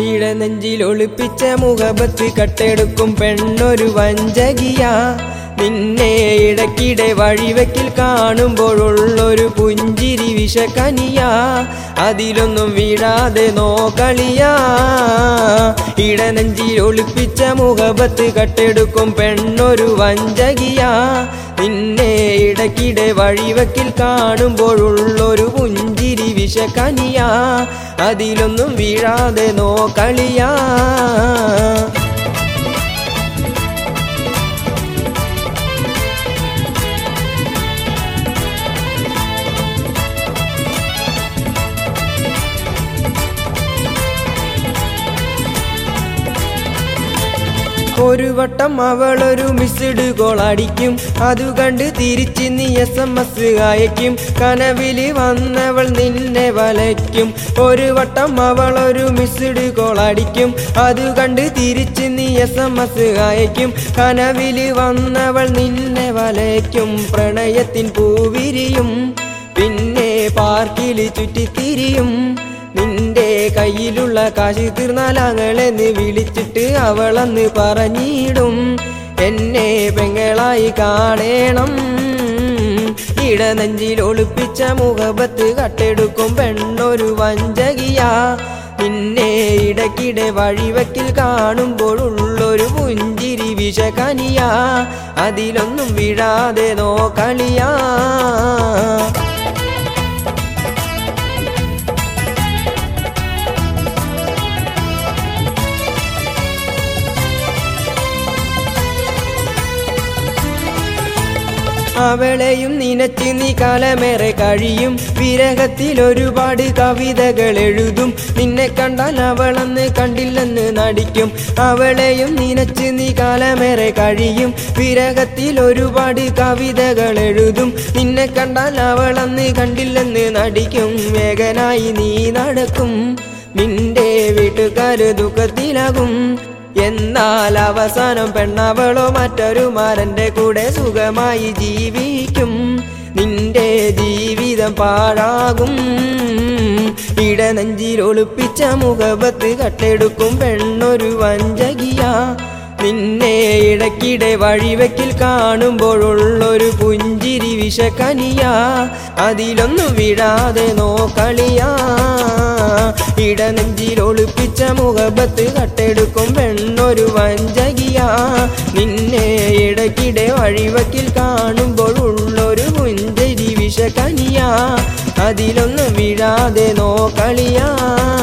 ഇടനെഞ്ചിൽ ഒളിപ്പിച്ച മുഖബത്ത് കട്ടെടുക്കും പെണ്ണൊരു വഞ്ചകിയാ നിന്നെ ഇടയ്ക്കിടെ വഴിവെക്കിൽ കാണുമ്പോഴുള്ളൊരു പുഞ്ചിരി വിഷക്കനിയാ അതിലൊന്നും വീഴാതെ നോക്കളിയാ ഇടനെഞ്ചിൽ ഒളിപ്പിച്ച മുഖബത്ത് കട്ടെടുക്കും പെണ്ണൊരു വഞ്ചകിയാ നിന്നെ ഇടയ്ക്കിടെ വഴിവെക്കിൽ കാണുമ്പോഴുള്ളൊരു പുഞ്ചിരി വിഷക്കനിയാ അതിലൊന്നും വീഴാതെ നോക്കളിയാ ഒരു വട്ടം അവളൊരു മിസ്ഡ് കോൾ അടിക്കും അതു കണ്ട് തിരിച്ച് നീ എസ് എം എസ് അയക്കും കനവില് വന്നവൾ നിന്നെ വലയ്ക്കും ഒരു വട്ടം അവളൊരു മിസ്ഡ് കോൾ അടിക്കും അതു കണ്ട് തിരിച്ച് നീ എസ് എം എസ് അയക്കും കനവില് വന്നവൾ നിന്നെ വലയ്ക്കും പ്രണയത്തിൻ പൂവിരിയും പിന്നെ പാർക്കിൽ ചുറ്റിത്തിരിയും നിന്റെ കയ്യിലുള്ള കാശ് തീർന്നാലങ്ങളെന്ന് വിളിച്ചിട്ട് അവളന്ന് പറഞ്ഞിടും എന്നെ പെങ്ങളായി കാണേണം ഇടനെഞ്ചിൽ ഒളിപ്പിച്ച മുഖബത്ത് കട്ടെടുക്കും പെണ്ണൊരു വഞ്ചകിയാ നിന്നെ ഇടയ്ക്കിടെ വഴിവെക്കിൽ കാണുമ്പോഴുള്ളൊരു പുഞ്ചിരി വിഷകനിയാ അതിലൊന്നും വീഴാതെ നോക്കളിയാ അവളെയും നിനച്ച് നീ കാലമേറെ കഴിയും വിരഹത്തിൽ ഒരുപാട് കവിതകൾ എഴുതും നിന്നെ കണ്ടാൽ അവളെന്ന് കണ്ടില്ലെന്ന് നടിക്കും അവളെയും നിനച്ച് നീ കാലമേറെ കഴിയും വിരഹത്തിൽ ഒരുപാട് കവിതകൾ എഴുതും നിന്നെ കണ്ടാൽ അവളെന്ന് കണ്ടില്ലെന്ന് നടിക്കും വേഗനായി നീ നടക്കും നിന്റെ വീട്ടുകാര് ദുഃഖത്തിലാകും എന്നാൽ അവസാനം പെണ്ണവളോ മറ്റൊരു മാരന്റെ കൂടെ സുഖമായി ജീവിക്കും നിന്റെ ജീവിതം പാഴാകും ഇടനെഞ്ചിൽ ഒളിപ്പിച്ച മുഖബത്ത് കട്ടെടുക്കും പെണ്ണൊരു വഞ്ചകിയാ നിന്നെ ഇടയ്ക്കിടെ വഴിവെക്കിൽ കാണുമ്പോഴുള്ളൊരു പുഞ്ചിരി വിഷക്കനിയാ അതിലൊന്നും വീഴാതെ നോക്കളിയാ ഇടനെഞ്ചിൽ ഒളിപ്പിച്ച മുഖബത്ത് കട്ടെടുക്കും പെണ്ണൊരു വഞ്ചകിയാ നിന്നെ ഇടയ്ക്കിടെ വഴിവെക്കിൽ കാണുമ്പോഴുള്ളൊരു പുഞ്ചിരി വിഷക്കനിയാ അതിലൊന്നും വീഴാതെ നോക്കളിയാ